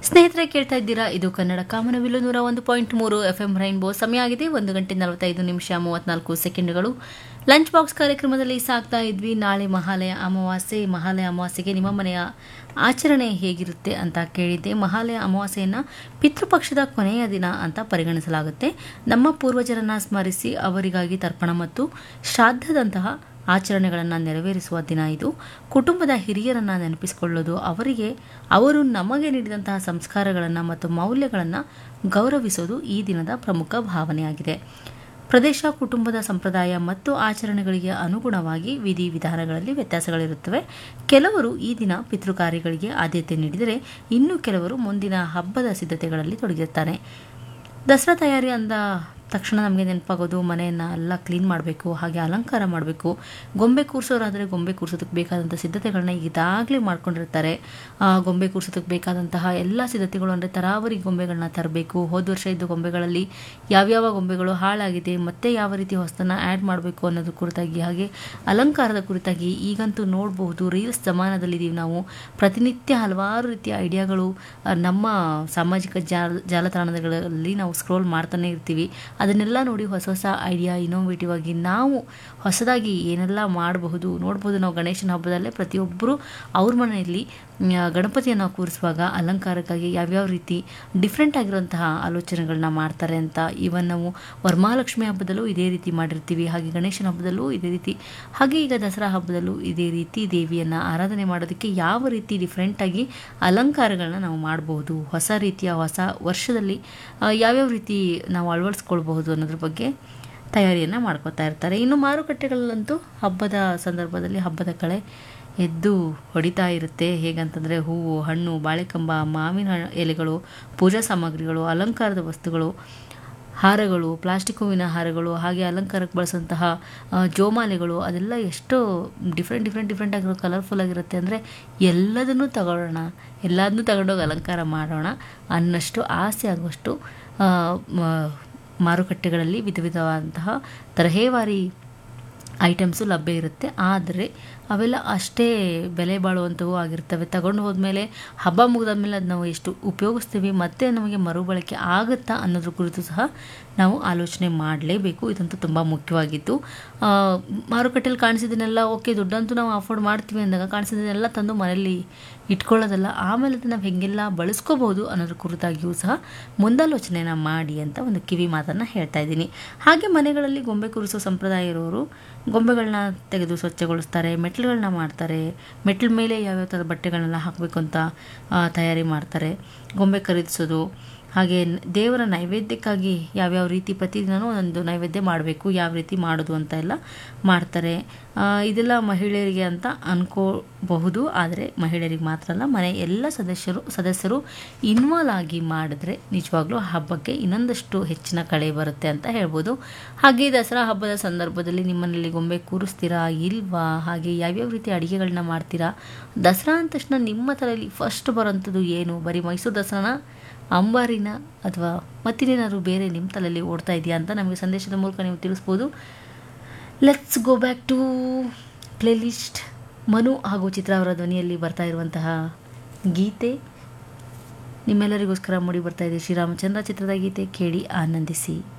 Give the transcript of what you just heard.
ಸ್ನೇಹಿತರೆ ಕೇಳ್ತಾ ಇದ್ದೀರಾ ಇದು ಕನ್ನಡ ಕಾಮನವಿಲು ನೂರ ಒಂದು ಪಾಯಿಂಟ್ ಮೂರು ಎಫ್ ಎಂ ರೈನ್ಬೋ ಸಮಯ ಆಗಿದೆ ಒಂದು ಗಂಟೆ ನಲವತ್ತೈದು ನಿಮಿಷ ಮೂವತ್ನಾಲ್ಕು ಸೆಕೆಂಡ್ಗಳು ಲಂಚ್ ಬಾಕ್ಸ್ ಕಾರ್ಯಕ್ರಮದಲ್ಲಿ ಸಾಕ್ತಾ ಇದ್ವಿ ನಾಳೆ ಮಹಾಲಯ ಅಮಾವಾಸ್ಯೆ ಮಹಾಲಯ ಅಮಾವಾಸ್ಯೆಗೆ ನಿಮ್ಮ ಮನೆಯ ಆಚರಣೆ ಹೇಗಿರುತ್ತೆ ಅಂತ ಕೇಳಿದ್ದೆ ಮಹಾಲಯ ಅಮಾವಾಸ್ಯೆಯನ್ನು ಪಿತೃಪಕ್ಷದ ಕೊನೆಯ ದಿನ ಅಂತ ಪರಿಗಣಿಸಲಾಗುತ್ತೆ ನಮ್ಮ ಪೂರ್ವಜರನ್ನ ಸ್ಮರಿಸಿ ಅವರಿಗಾಗಿ ತರ್ಪಣ ಮತ್ತು ಶ್ರಾದ್ದದಂತಹ ಆಚರಣೆಗಳನ್ನು ನೆರವೇರಿಸುವ ದಿನ ಇದು ಕುಟುಂಬದ ಹಿರಿಯರನ್ನು ನೆನಪಿಸಿಕೊಳ್ಳೋದು ಅವರಿಗೆ ಅವರು ನಮಗೆ ನೀಡಿದಂತಹ ಸಂಸ್ಕಾರಗಳನ್ನು ಮತ್ತು ಮೌಲ್ಯಗಳನ್ನು ಗೌರವಿಸೋದು ಈ ದಿನದ ಪ್ರಮುಖ ಭಾವನೆಯಾಗಿದೆ ಪ್ರದೇಶ ಕುಟುಂಬದ ಸಂಪ್ರದಾಯ ಮತ್ತು ಆಚರಣೆಗಳಿಗೆ ಅನುಗುಣವಾಗಿ ವಿಧಿ ವಿಧಾನಗಳಲ್ಲಿ ವ್ಯತ್ಯಾಸಗಳಿರುತ್ತವೆ ಕೆಲವರು ಈ ದಿನ ಪಿತೃಕಾರ್ಯಗಳಿಗೆ ಆದ್ಯತೆ ನೀಡಿದರೆ ಇನ್ನು ಕೆಲವರು ಮುಂದಿನ ಹಬ್ಬದ ಸಿದ್ಧತೆಗಳಲ್ಲಿ ತೊಡಗಿರ್ತಾರೆ ದಸರಾ ತಯಾರಿ ಅಂದ ತಕ್ಷಣ ನಮಗೆ ನೆನಪಾಗೋದು ಮನೆಯನ್ನು ಎಲ್ಲ ಕ್ಲೀನ್ ಮಾಡಬೇಕು ಹಾಗೆ ಅಲಂಕಾರ ಮಾಡಬೇಕು ಗೊಂಬೆ ಕೂರಿಸೋರಾದರೆ ಗೊಂಬೆ ಕೂರಿಸೋದಕ್ಕೆ ಬೇಕಾದಂಥ ಸಿದ್ಧತೆಗಳನ್ನ ಇದಾಗಲೇ ಮಾಡ್ಕೊಂಡಿರ್ತಾರೆ ಆ, ಗೊಂಬೆ ಕೂರಿಸೋದಕ್ಕೆ ಬೇಕಾದಂತಹ ಎಲ್ಲ ಸಿದ್ಧತೆಗಳು ಅಂದರೆ ತರಾವರಿ ಗೊಂಬೆಗಳನ್ನ ತರಬೇಕು ಹೋದ ವರ್ಷ ಇದ್ದ ಗೊಂಬೆಗಳಲ್ಲಿ ಯಾವ್ಯಾವ ಗೊಂಬೆಗಳು ಹಾಳಾಗಿದೆ ಮತ್ತೆ ಯಾವ ರೀತಿ ಹೊಸದನ್ನು ಆ್ಯಡ್ ಮಾಡಬೇಕು ಅನ್ನೋದ್ರ ಕುರಿತಾಗಿ ಹಾಗೆ ಅಲಂಕಾರದ ಕುರಿತಾಗಿ ಈಗಂತೂ ನೋಡಬಹುದು ರೀಲ್ಸ್ ಜಮಾನದಲ್ಲಿದ್ದೀವಿ ನಾವು ಪ್ರತಿನಿತ್ಯ ಹಲವಾರು ರೀತಿಯ ಐಡಿಯಾಗಳು ಆ, ನಮ್ಮ ಸಾಮಾಜಿಕ ಜಾಲ ಜಾಲತಾಣಗಳಲ್ಲಿ ನಾವು ಸ್ಕ್ರೋಲ್ ಮಾಡ್ತಾನೆ ಇರ್ತೀವಿ ಅದನ್ನೆಲ್ಲ ನೋಡಿ ಹೊಸ ಹೊಸ ಐಡಿಯಾ ಇನೋವೇಟಿವ್ ಆಗಿ ನಾವು ಹೊಸದಾಗಿ ಏನೆಲ್ಲ ಮಾಡಬಹುದು ನೋಡ್ಬೋದು ನಾವು ಗಣೇಶನ ಹಬ್ಬದಲ್ಲೇ ಪ್ರತಿಯೊಬ್ಬರು ಅವ್ರ ಮನೆಯಲ್ಲಿ ಮ್, ಗಣಪತಿಯನ್ನು ಕೂರಿಸುವಾಗ ಅಲಂಕಾರಕ್ಕಾಗಿ ಯಾವ್ಯಾವ ರೀತಿ ಡಿಫ್ರೆಂಟ್ ಆಗಿರುವಂತಹ ಆಲೋಚನೆಗಳನ್ನ ಮಾಡ್ತಾರೆ ಅಂತ ಇವನ್ ನಾವು ವರಮಹಾಲಕ್ಷ್ಮಿ ಹಬ್ಬದಲ್ಲೂ ಇದೇ ರೀತಿ ಮಾಡಿರ್ತೀವಿ ಹಾಗೆ ಗಣೇಶನ ಹಬ್ಬದಲ್ಲೂ ಇದೇ ರೀತಿ ಹಾಗೆ ಈಗ ದಸರಾ ಹಬ್ಬದಲ್ಲೂ ಇದೇ ರೀತಿ ದೇವಿಯನ್ನು ಆರಾಧನೆ ಮಾಡೋದಕ್ಕೆ ಯಾವ ರೀತಿ ಡಿಫ್ರೆಂಟಾಗಿ ಅಲಂಕಾರಗಳನ್ನ ನಾವು ಮಾಡಬಹುದು ಹೊಸ ರೀತಿಯ ಹೊಸ ವರ್ಷದಲ್ಲಿ ಆ, ಯಾವ್ಯಾವ ರೀತಿ ನಾವು ಅಳವಡಿಸ್ಕೊಳ್ಬಹುದು ಅನ್ನೋದ್ರ ಬಗ್ಗೆ ತಯಾರಿಯನ್ನು ಮಾಡ್ಕೋತಾ ಇರ್ತಾರೆ ಇನ್ನು ಮಾರುಕಟ್ಟೆಗಳಲ್ಲಂತೂ ಹಬ್ಬದ ಸಂದರ್ಭದಲ್ಲಿ ಹಬ್ಬದ ಕಳೆ ಎದ್ದು ಹೊಡಿತಾ ಇರುತ್ತೆ ಹೇಗಂತಂದರೆ ಹೂವು ಹಣ್ಣು ಬಾಳೆಕಂಬ ಮಾವಿನ ಹಣ್ಣು- ಎಲೆಗಳು ಪೂಜಾ ಸಾಮಗ್ರಿಗಳು ಅಲಂಕಾರದ ವಸ್ತುಗಳು ಹಾರಗಳು ಪ್ಲಾಸ್ಟಿಕ್ ಹೂವಿನ ಹಾರಗಳು ಹಾಗೆ ಅಲಂಕಾರಕ್ಕೆ ಬಳಸುವಂತಹ ಆ, ಜೋಮಾಲೆಗಳು ಅದೆಲ್ಲ ಎಷ್ಟು ಡಿಫ್ರೆಂಟ್ ಡಿಫ್ರೆಂಟ್ ಡಿಫ್ರೆಂಟ್ ಆಗಿರೋ ಕಲರ್ಫುಲ್ ಆಗಿರುತ್ತೆ ಅಂದರೆ ಎಲ್ಲದನ್ನೂ ತಗೊಳ್ಳೋಣ ಎಲ್ಲದನ್ನೂ ತಗೊಂಡೋಗಿ ಅಲಂಕಾರ ಮಾಡೋಣ ಅನ್ನಷ್ಟು ಆಸೆ ಆಗುವಷ್ಟು ಆ, ಮ- ಮಾರುಕಟ್ಟೆಗಳಲ್ಲಿ ವಿಧ ವಿಧವಾದಂತಹ ತರಹೇವಾರಿ ಐಟಮ್ಸು ಲಭ್ಯ ಇರುತ್ತೆ ಆದರೆ ಅವೆಲ್ಲ ಅಷ್ಟೇ ಬೆಲೆ ಬಾಳುವಂಥವು ಆಗಿರ್ತವೆ ತಗೊಂಡು ಹೋದ್ಮೇಲೆ ಹಬ್ಬ ಮುಗಿದಾದ್ಮೇಲೆ ಅದು ನಾವು ಎಷ್ಟು ಉಪಯೋಗಿಸ್ತೀವಿ ಮತ್ತೆ ನಮಗೆ ಮರುಬಳಕೆ ಆಗುತ್ತಾ ಅನ್ನೋದ್ರ ಕುರಿತು ಸಹ ನಾವು ಆಲೋಚನೆ ಮಾಡಲೇಬೇಕು ಇದಂತೂ ತುಂಬ ಮುಖ್ಯವಾಗಿತ್ತು ಆ, ಮಾರುಕಟ್ಟೆಯಲ್ಲಿ ಕಾಣಿಸಿದ್ದನ್ನೆಲ್ಲ ಓಕೆ ದುಡ್ಡಂತೂ ನಾವು ಅಫೋರ್ಡ್ ಮಾಡ್ತೀವಿ ಅಂದಾಗ ಕಾಣಿಸಿದ್ದನ್ನೆಲ್ಲ ತಂದು ಮನೆಯಲ್ಲಿ ಇಟ್ಕೊಳ್ಳೋದಲ್ಲ ಆಮೇಲೆ ಅದನ್ನು ನಾವು ಹೆಂಗೆಲ್ಲ ಬಳಸ್ಕೋಬಹುದು ಅನ್ನೋದ್ರ ಕುರಿತಾಗಿಯೂ ಸಹ ಮುಂದಾಲೋಚನೆನ ಮಾಡಿ ಅಂತ ಒಂದು ಕಿವಿ ಮಾತನ್ನು ಹೇಳ್ತಾ ಇದ್ದೀನಿ ಹಾಗೆ ಮನೆಗಳಲ್ಲಿ ಗೊಂಬೆ ಕೂರಿಸೋ ಸಂಪ್ರದಾಯ ಇರೋರು ಗೊಂಬೆಗಳನ್ನ ತೆಗೆದು ಸ್ವಚ್ಛಗೊಳಿಸ್ತಾರೆ ಮೆಟ್ಲುಗಳನ್ನ ಮಾಡ್ತಾರೆ ಮೆಟ್ಲ ಮೇಲೆ ಯಾವ್ಯಾವ ಥರದ ಬಟ್ಟೆಗಳನ್ನೆಲ್ಲ ಹಾಕಬೇಕು ಅಂತ ಆ, ತಯಾರಿ ಮಾಡ್ತಾರೆ ಗೊಂಬೆ ಖರೀದಿಸೋದು ಹಾಗೆ ನ- ದೇವರ ನೈವೇದ್ಯಕ್ಕಾಗಿ ಯಾವ್ಯಾವ ರೀತಿ ಪ್ರತಿದಿನವೂ ಒಂದೊಂದು ನೈವೇದ್ಯ ಮಾಡಬೇಕು ಯಾವ ರೀತಿ ಮಾಡೋದು ಅಂತ ಎಲ್ಲ ಮಾಡ್ತಾರೆ ಆ, ಇದೆಲ್ಲ ಮಹಿಳೆಯರಿಗೆ ಅಂತ ಅನ್ಕೋಬಹುದು ಆದರೆ ಮಹಿಳೆಯರಿಗೆ ಮಾತ್ರ ಅಲ್ಲ ಮನೆ ಎಲ್ಲ ಸದಸ್ಯರು ಸದಸ್ಯರು ಇನ್ವಾಲ್ವ್ ಆಗಿ ಮಾಡಿದ್ರೆ ನಿಜವಾಗ್ಲೂ ಹಬ್ಬಕ್ಕೆ ಇನ್ನೊಂದಷ್ಟು ಹೆಚ್ಚಿನ ಕಳೆ ಬರುತ್ತೆ ಅಂತ ಹೇಳ್ಬೋದು ಹಾಗೆ ದಸರಾ ಹಬ್ಬದ ಸಂದರ್ಭದಲ್ಲಿ ನಿಮ್ಮನೇಲಿ ಗೊಂಬೆ ಕೂರಿಸ್ತೀರಾ ಇಲ್ವಾ ಹಾಗೆ ಯಾವ್ಯಾವ ರೀತಿ ಅಡುಗೆಗಳನ್ನ ಮಾಡ್ತೀರಾ ದಸರಾ ಅಂದ ತಕ್ಷಣ ನಿಮ್ಮ ತಲೆಯಲ್ಲಿ ಫಸ್ಟ್ ಬರೋಂಥದ್ದು ಏನು ಬರೀ ಮೈಸೂರು ದಸರಾನ ಅಂಬಾರಿನ ಅಥವಾ ಮತ್ತಿನೇನಾದ್ರು ಬೇರೆ ನಿಮ್ಮ ತಲೆಯಲ್ಲಿ ಓಡ್ತಾ ಇದೆಯಾ ಅಂತ ನಮಗೆ ಸಂದೇಶದ ಮೂಲಕ ನೀವು ತಿಳಿಸ್ಬೋದು let's go back to playlist Manu ಹಾಗೂ ಚಿತ್ರ ಅವರ ಧ್ವನಿಯಲ್ಲಿ ಬರ್ತಾ ಇರುವಂತಹ ಗೀತೆ ನಿಮ್ಮೆಲ್ಲರಿಗೋಸ್ಕರ ಮೂಡಿ ಬರ್ತಾ ಇದೆ ಶ್ರೀರಾಮಚಂದ್ರ ಚಿತ್ರದ ಗೀತೆ ಕೇಳಿ ಆನಂದಿಸಿ